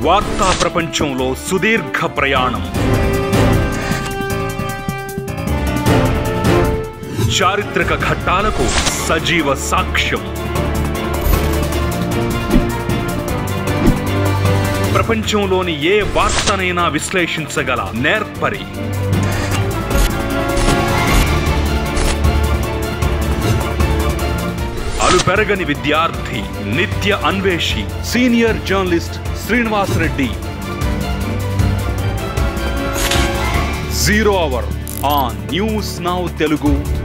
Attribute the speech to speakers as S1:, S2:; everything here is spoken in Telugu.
S1: వార్తా ప్రపంచంలో సుదీర్ఘ ప్రయాణం చారిత్రక ఘట్టాలకు సజీవ సాక్ష్యం ప్రపంచంలోని ఏ వార్తనైనా విశ్లేషించగల నేర్పరి అలుపెరగని విద్యార్థి నిత్య అన్వేషి senior journalist Srinivas Reddy zero hour on news now Telugu